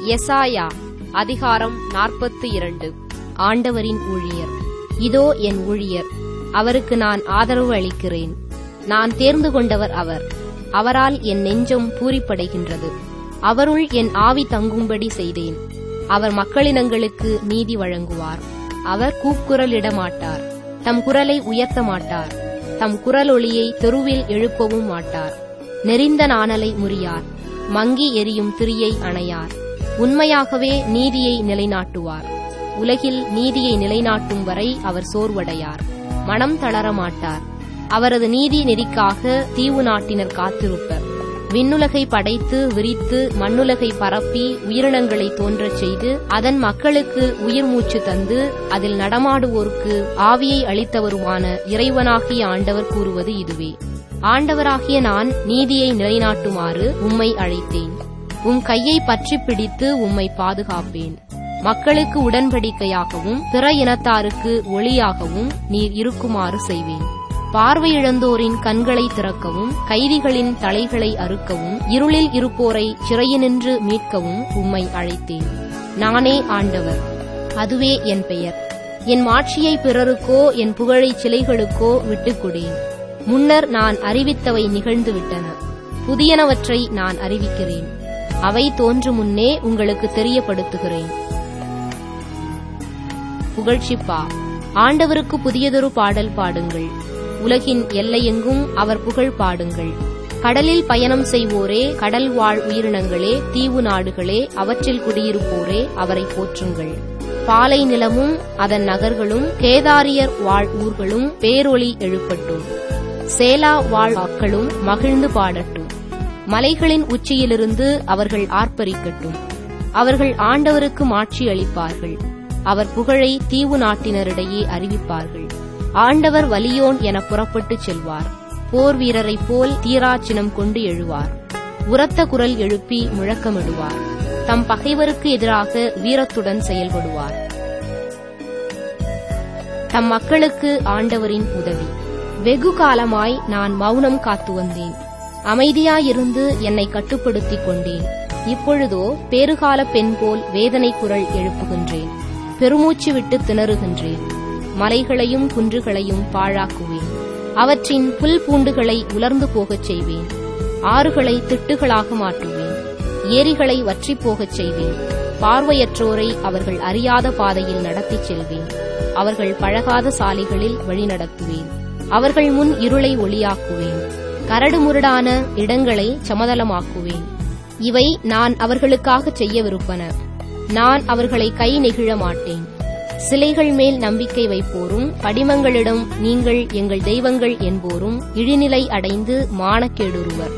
எசாயா அதிகாரம் நாற்பத்தி இரண்டு ஆண்டவரின் ஊழியர் இதோ என் ஊழியர் அவருக்கு நான் ஆதரவு அளிக்கிறேன் நான் தேர்ந்து கொண்டவர் அவர் அவரால் என் நெஞ்சம் பூரிப்படைகின்றது அவருள் என் ஆவி தங்கும்படி செய்தேன் அவர் மக்களினங்களுக்கு நீதி வழங்குவார் அவர் கூக்குரலிட மாட்டார் தம் குரலை உயர்த்த மாட்டார் தம் குரலொளியை தெருவில் எழுப்பவும் மாட்டார் நெறிந்த நாணலை முறியார் மங்கி எரியும் திரியை அணையார் உண்மையாகவே நீதியை நிலைநாட்டுவார் உலகில் நீதியை நிலைநாட்டும் வரை அவர் சோர்வடையார் மனம் தளர மாட்டார் அவரது நீதி நெறிக்காக தீவு நாட்டினர் காத்திருப்பர் விண்ணுலகை படைத்து விரித்து மண்ணுலகை பரப்பி உயிரினங்களை தோன்றச் செய்து அதன் மக்களுக்கு உயிர் மூச்சு தந்து அதில் நடமாடுவோருக்கு ஆவியை அளித்தவருமான இறைவனாகிய ஆண்டவர் கூறுவது இதுவே ஆண்டவராகிய நான் நீதியை நிலைநாட்டுமாறு உம்மை அழைத்தேன் உம் கையை பற்றி பிடித்து உம்மை பாதுகாப்பேன் மக்களுக்கு உடன்படிக்கையாகவும் பிற இனத்தாருக்கு ஒளியாகவும் நீர் இருக்குமாறு செய்வேன் பார்வையிழந்தோரின் கண்களை திறக்கவும் கைதிகளின் தலைகளை அறுக்கவும் இருளில் இருப்போரை சிறையினின்று மீட்கவும் உம்மை அழைத்தேன் நானே ஆண்டவர் அதுவே என் பெயர் என் மாட்சியை பிறருக்கோ என் புகழை சிலைகளுக்கோ விட்டுக்கொடேன் முன்னர் நான் அறிவித்தவை நிகழ்ந்துவிட்டன புதியனவற்றை நான் அறிவிக்கிறேன் அவை தோன்றும் முன்னே உங்களுக்கு தெரியப்படுத்துகிறேன் புகழ்ச்சிப்பா ஆண்டவருக்கு புதியதொரு பாடல் பாடுங்கள் உலகின் எல்லையெங்கும் அவர் புகழ் பாடுங்கள் கடலில் பயணம் செய்வோரே கடல் வாழ் உயிரினங்களே தீவு நாடுகளே அவற்றில் குடியிருப்போரே அவரை போற்றுங்கள் பாலை நிலமும் அதன் நகர்களும் கேதாரியர் வாழ் ஊர்களும் பேரொளி எழுப்பட்டும் சேலா வாழ் மக்களும் மகிழ்ந்து பாடட்டும் மலைகளின் உச்சியிலிருந்து அவர்கள் ஆர்ப்பரிக்கட்டும் அவர்கள் ஆண்டவருக்கு மாட்சி அளிப்பார்கள் அவர் புகழை தீவு நாட்டினரிடையே அறிவிப்பார்கள் ஆண்டவர் வலியோன் என புறப்பட்டுச் செல்வார் போர் வீரரைப் போல் தீராச்சினம் கொண்டு எழுவார் உரத்த குரல் எழுப்பி முழக்கமிடுவார் தம் பகைவருக்கு எதிராக வீரத்துடன் செயல்படுவார் தம் மக்களுக்கு ஆண்டவரின் உதவி வெகு காலமாய் நான் மௌனம் காத்து வந்தேன் அமைதியாயிருந்து என்னை கட்டுப்படுத்திக் கொண்டேன் இப்பொழுதோ பேறுகால பெண் போல் வேதனை குரல் எழுப்புகின்றேன் பெருமூச்சு விட்டு திணறுகின்றேன் மலைகளையும் குன்றுகளையும் பாழாக்குவேன் அவற்றின் புல் பூண்டுகளை உலர்ந்து போகச் செய்வேன் ஆறுகளை திட்டுகளாக மாற்றுவேன் ஏரிகளை வற்றிப் போகச் செய்வேன் பார்வையற்றோரை அவர்கள் அறியாத பாதையில் நடத்திச் செல்வேன் அவர்கள் பழகாத சாலைகளில் வழிநடத்துவேன் அவர்கள் முன் இருளை ஒளியாக்குவேன் கரடுமுரடான இடங்களை சமதளமாக்குவேன் இவை நான் அவர்களுக்காக செய்யவிருப்பன நான் அவர்களை கை நெகிழ மாட்டேன் சிலைகள் மேல் நம்பிக்கை வைப்போரும் படிமங்களிடம் நீங்கள் எங்கள் தெய்வங்கள் என்போரும் இழிநிலை அடைந்து மானக்கேடுருவர்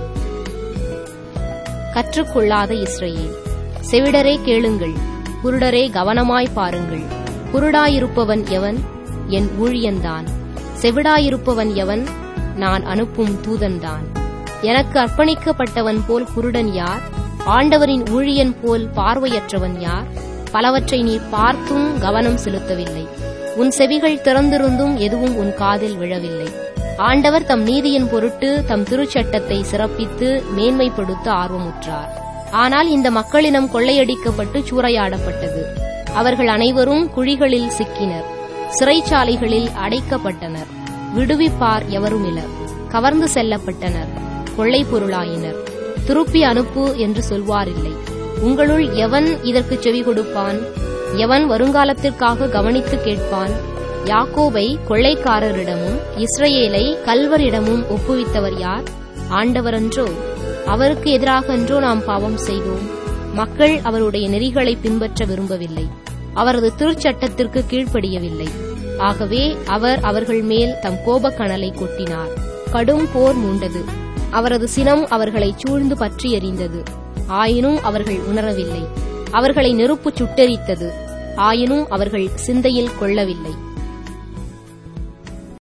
கற்றுக்கொள்ளாத இஸ்ரேல் செவிடரே கேளுங்கள் குருடரே கவனமாய் பாருங்கள் குருடாயிருப்பவன் எவன் என் ஊழியன்தான் செவிடாயிருப்பவன் எவன் நான் அனுப்பும் தூதன்தான் எனக்கு அர்ப்பணிக்கப்பட்டவன் போல் குருடன் யார் ஆண்டவரின் ஊழியன் போல் பார்வையற்றவன் யார் பலவற்றை நீ பார்த்தும் கவனம் செலுத்தவில்லை உன் செவிகள் திறந்திருந்தும் எதுவும் உன் காதில் விழவில்லை ஆண்டவர் தம் நீதியின் பொருட்டு தம் திருச்சட்டத்தை சிறப்பித்து மேன்மைப்படுத்த ஆர்வமுற்றார் ஆனால் இந்த மக்களினம் கொள்ளையடிக்கப்பட்டு சூறையாடப்பட்டது அவர்கள் அனைவரும் குழிகளில் சிக்கினர் சிறைச்சாலைகளில் அடைக்கப்பட்டனர் விடுவிப்பார் எவருமிலர் கவர்ந்து செல்லப்பட்டனர் கொள்ளை பொருளாயினர் திருப்பி அனுப்பு என்று சொல்வாரில்லை உங்களுள் எவன் இதற்கு செவி கொடுப்பான் எவன் வருங்காலத்திற்காக கவனித்து கேட்பான் யாக்கோபை கொள்ளைக்காரரிடமும் இஸ்ரேலை கல்வரிடமும் ஒப்புவித்தவர் யார் ஆண்டவரன்றோ அவருக்கு எதிராக அன்றோ நாம் பாவம் செய்தோம் மக்கள் அவருடைய நெறிகளை பின்பற்ற விரும்பவில்லை அவரது திருச்சட்டத்திற்கு கீழ்ப்படியவில்லை ஆகவே அவர் அவர்கள் மேல் தம் கோபக்கணலை கொட்டினார் கடும் போர் மூண்டது அவரது சினம் அவர்களை சூழ்ந்து பற்றி எறிந்தது ஆயினும் அவர்கள் உணரவில்லை அவர்களை நெருப்பு சுட்டெரித்தது ஆயினும் அவர்கள் சிந்தையில் கொள்ளவில்லை